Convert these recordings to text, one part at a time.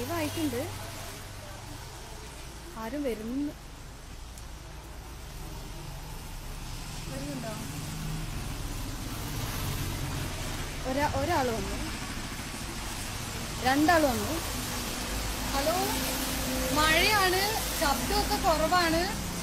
Live ആയിട്ടുണ്ട് ആരും വരുന്നു വരുന്നുണ്ടോ ഒരാ ഒരാൾ വന്നു രണ്ടാൾ വന്നു ഹലോ മഴയാണ് ശബ്ദമൊക്കെ കുറവാണ്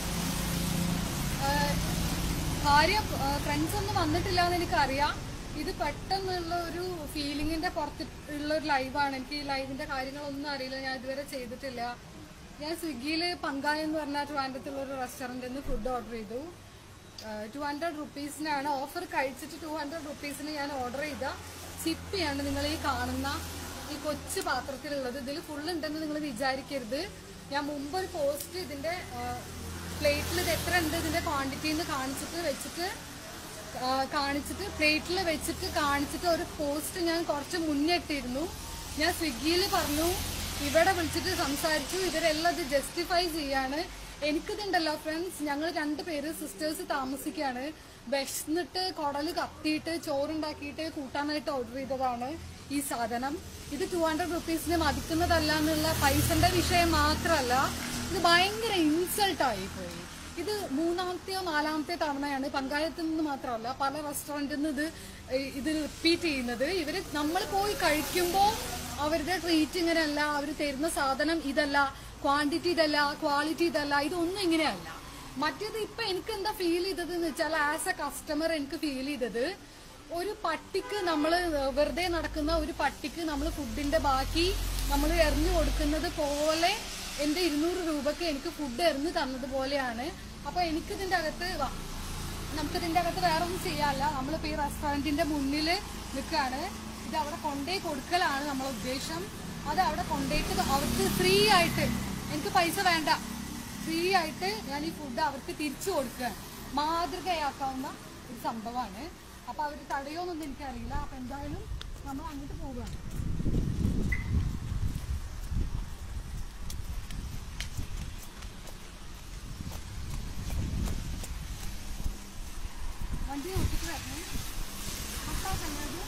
ഏഹ്, കാര്യം ഫ്രണ്ട്സ് ഒന്നും വന്നിട്ടില്ല എന്ന് എനിക്കറിയാം ഇത് പെട്ടെന്നുള്ള ഒരു ഫീലിങ്ങിന്റെ പുറത്ത് ഉള്ള ഒരു ലൈവാണ് എനിക്ക് ഈ ലൈവിന്റെ കാര്യങ്ങളൊന്നും അറിയില്ല ഞാൻ ഇതുവരെ ചെയ്തിട്ടില്ല ഞാൻ സ്വിഗ്ഗിയിൽ പങ്കായ എന്ന് പറഞ്ഞ ട്രിവാൻഡ്രത്തുള്ള ഒരു റെസ്റ്റോറൻറ്റിൽ നിന്ന് ഫുഡ് ഓർഡർ ചെയ്തു ടു ഹൺഡ്രഡ് റുപ്പീസിനാണ് ഓഫർ കഴിച്ചിട്ട് ടു ഹൺഡ്രഡ് റുപ്പീസിന് ഞാൻ ഓർഡർ ചെയ്ത ചിപ്പിയാണ് നിങ്ങൾ ഈ കാണുന്ന ഈ കൊച്ചു പാത്രത്തിലുള്ളത് ഇതിൽ ഫുൾ ഉണ്ടെന്ന് നിങ്ങൾ വിചാരിക്കരുത് ഞാൻ മുമ്പ് ഒരു പോസ്റ്റ് ഇതിന്റെ പ്ലേറ്റിൽ ഇത് എത്ര ഉണ്ട് ഇതിന്റെ ക്വാണ്ടിറ്റി എന്ന് കാണിച്ചിട്ട് വെച്ചിട്ട് ആ, കാണിച്ചിട്ട് പ്ലേറ്റിൽ വെച്ചിട്ട് കാണിച്ചിട്ട് ഒരു പോസ്റ്റ് ഞാൻ കുറച്ച് മുന്നേ ഇട്ടിരുന്നു ഞാൻ സ്വിഗ്ഗിയിൽ പറഞ്ഞു ഇവിടെ വിളിച്ചിട്ട് സംസാരിച്ചു ഇവരെല്ലാം ഇത് ജസ്റ്റിഫൈ ചെയ്യാണ് എനിക്കിതുണ്ടല്ലോ ഫ്രണ്ട്സ് ഞങ്ങൾ രണ്ടുപേര് സിസ്റ്റേഴ്സ് താമസിക്കാണ് വിശന്നിട്ട് കുടല് കത്തിയിട്ട് ചോറുണ്ടാക്കിയിട്ട് കൂട്ടാനായിട്ട് ഓർഡർ ചെയ്തതാണ് ഈ സാധനം ഇത് ടു ഹൺഡ്രഡ് റുപ്പീസിന് മതിക്കുന്നതല്ല എന്നുള്ള പൈസന്റെ വിഷയം മാത്രമല്ല ഇത് ഭയങ്കര ഇൻസൾട്ട് ആയി പോയി ഇത് മൂന്നാമത്തെയോ നാലാമത്തെ തവണയാണ് പങ്കായത്തിൽ നിന്ന് മാത്രമല്ല പല റെസ്റ്റോറൻറ്റിൽ നിന്ന് ഇത് ഏഹ് ഇത് റിപ്പീറ്റ് ചെയ്യുന്നത് ഇവര് നമ്മൾ പോയി കഴിക്കുമ്പോൾ അവരുടെ ട്രീറ്റ് ഇങ്ങനെയല്ല അവർ തരുന്ന സാധനം ഇതല്ല ക്വാണ്ടിറ്റി ഇതല്ല ക്വാളിറ്റി ഇതല്ല ഇതൊന്നും ഇങ്ങനെയല്ല മറ്റേത് ഇപ്പൊ എനിക്ക് എന്താ ഫീൽ ചെയ്തത് എന്ന് വെച്ചാൽ ആസ് എ കസ്റ്റമർ എനിക്ക് ഫീൽ ചെയ്തത് ഒരു പട്ടിക്ക് നമ്മൾ വെറുതെ നടക്കുന്ന ഒരു പട്ടിക്ക് നമ്മൾ ഫുഡിന്റെ ബാക്കി നമ്മൾ എറിഞ്ഞു കൊടുക്കുന്നത് പോലെ എന്റെ ഇരുന്നൂറ് രൂപക്ക് എനിക്ക് ഫുഡ് എറിഞ്ഞു തന്നതുപോലെയാണ് അപ്പൊ എനിക്കിതിന്റെ അകത്ത് വ- നമുക്കിതിന്റെ അകത്ത് വേറെ ഒന്നും ചെയ്യാല്ല നമ്മളിപ്പോ ഈ റെസ്റ്റോറന്റിന്റെ മുന്നിൽ നിൽക്കുകയാണ് ഇത് അവിടെ കൊണ്ടേ കൊടുക്കലാണ് നമ്മളെ ഉദ്ദേശം അത് അവിടെ കൊണ്ടേക്ക് അവർക്ക് ഫ്രീ ആയിട്ട് എനിക്ക് പൈസ വേണ്ട ഫ്രീ ആയിട്ട് ഞാൻ ഈ ഫുഡ് അവർക്ക് തിരിച്ചു കൊടുക്കുകയാണ് മാതൃകയാക്കാവുന്ന ഒരു സംഭവമാണ് അപ്പൊ അവർ തടയോന്നൊന്നും എനിക്കറിയില്ല അപ്പൊ എന്തായാലും നമ്മൾ അങ്ങോട്ട് പോവുകയാണ് വണ്ടി നോക്കിട്ട് വരണേ അപ്പാ കണ്ടത്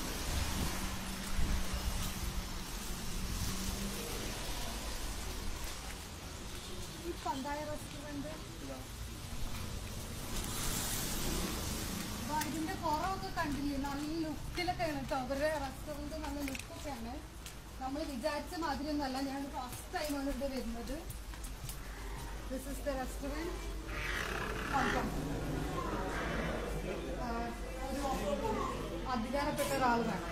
ഈ പന്തായ റെസ്റ്റോറന്റ് ഇതിന്റെ കുറവൊക്കെ കണ്ടില്ലേ നല്ല ലുക്കിലൊക്കെയാണ് കേട്ടോ അവരുടെ റെസ്റ്റോറന്റ് നല്ല ലുക്കൊക്കെയാണ് നമ്മൾ വിചാരിച്ച മാതിരിയൊന്നും അല്ല ഞാൻ ഫസ്റ്റ് ടൈമാണ് ഇവിടെ വരുന്നത് ദിസ് ഇസ് ദ റെസ്റ്റോറന്റ് ഒരു അധികാരപ്പെട്ട ഒരാൾ വേണം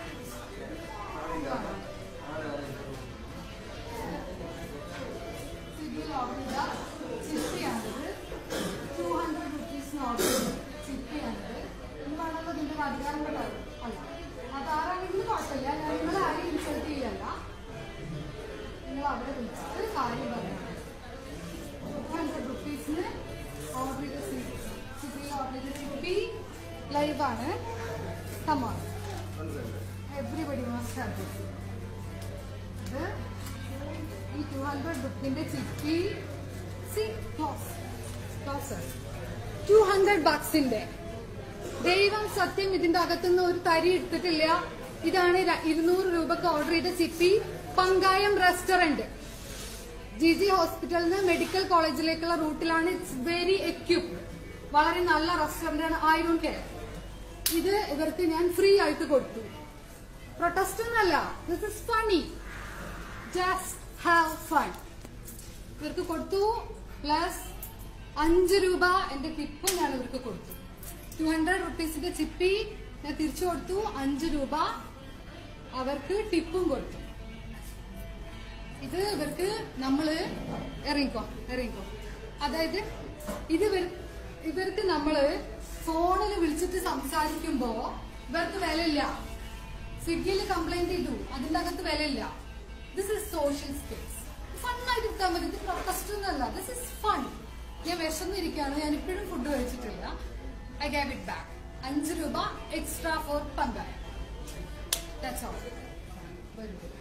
സ്വിഗ്ഗിയിൽ ഓർഡർ ചെയ്ത ചിപ്പിയാണിത് ടു ഹൺഡ്രഡ് റുപ്പീസിന് ഓർഡർ ചെയ്ത ചിപ്പിയാണിത് നിങ്ങളാണല്ലോ ഇതിന്റെ ഒരു അധികാരപ്പെട്ട ആൾ. അല്ല അതാരാണെങ്കിലും കുഴപ്പമില്ല ഞാൻ നിങ്ങളെ ആരെയും ഇൻസൾട്ട് ചെയ്യല്ല നിങ്ങൾ അവരെ വിളിച്ചിട്ട് കാര്യം പറയണം ടു ഹൺഡ്രഡ് റുപ്പീസിന് ഓർഡർ ചെയ്ത സ്വിഗ്ഗിയിൽ ഓർഡർ ചെയ്ത ചിപ്പി ലൈവാണ് കമാ എവ്രിബഡി മസ്റ്റ് ഹാവ് ദിസ് ഇത് ഈ ടു ഹൺഡ്രഡ് റുപ്പിന്റെ ചിപ്പി see close close two hundred ബക്സിന്റെ ദൈവം സത്യം ഇതിന്റെ അകത്തുനിന്ന് ഒരു തരി എടുത്തിട്ടില്ല ഇതാണ് ര- ഇരുന്നൂറ് രൂപക്ക് ഓർഡർ ചെയ്ത ചിപ്പി പങ്കായം റെസ്റ്റോറന്റ് ജി ജി ഹോസ്പിറ്റലിൽ നിന്ന് മെഡിക്കൽ കോളേജിലേക്കുള്ള റൂട്ടിലാണ് ഇറ്റ്സ് വെരി എക്യുപ്ഡ് വളരെ നല്ല റെസ്റ്റോറന്റ് ആണ് ഐ ഡോണ്ട് കെയർ ഇത് ഇവർക്ക് ഞാൻ ഫ്രീ ആയിട്ട് കൊടുത്തു പ്രൊട്ടസ്റ്റ് ഒന്നല്ല this is funny just have fun ഇവർക്ക് കൊടുത്തു പ്ലസ് അഞ്ച് രൂപ എന്റെ ടിപ്പും ഞാൻ ഇവർക്ക് കൊടുത്തു ടു ഹൺഡ്രഡ് റുപ്പീസിന്റെ ചിപ്പി ഞാൻ തിരിച്ചു കൊടുത്തു അഞ്ച് രൂപ അവർക്ക് ടിപ്പും കൊടുത്തു ഇത് ഇവർക്ക് നമ്മള് ഇറങ്ങിക്കോ ഇറങ്ങിക്കോ അതായത് ഇത് ഇവർ- ഇവർക്ക് നമ്മള് ഫോണിൽ വിളിച്ചിട്ട് സംസാരിക്കുമ്പോ ഇവർക്ക് വിലയില്ല സ്വിഗ്ഗിയിൽ കംപ്ലൈന്റ് ചെയ്തു അതിന്റെ അകത്ത് വിലയില്ല ദിസ് ഇസ് സോഷ്യൽ സ്പേസ് ഫണ്ണായിട്ട് എടുത്താൽ മതി ഇത് പ്രൊട്ടസ്റ്റ് ഒന്നല്ല ദിസ് ഇസ് ഫൺ ഞാൻ വിശന്നിരിക്കുകയാണ് ഞാൻ ഇപ്പോഴും ഫുഡ് കഴിച്ചിട്ടില്ല ഐ ഗാവ് ഇറ്റ് ബാക്ക് അഞ്ച് രൂപ എക്സ്ട്രാ ഫോർ പങ്കായ ദാറ്റ്സ് ഓൾ വെരി ഗുഡ്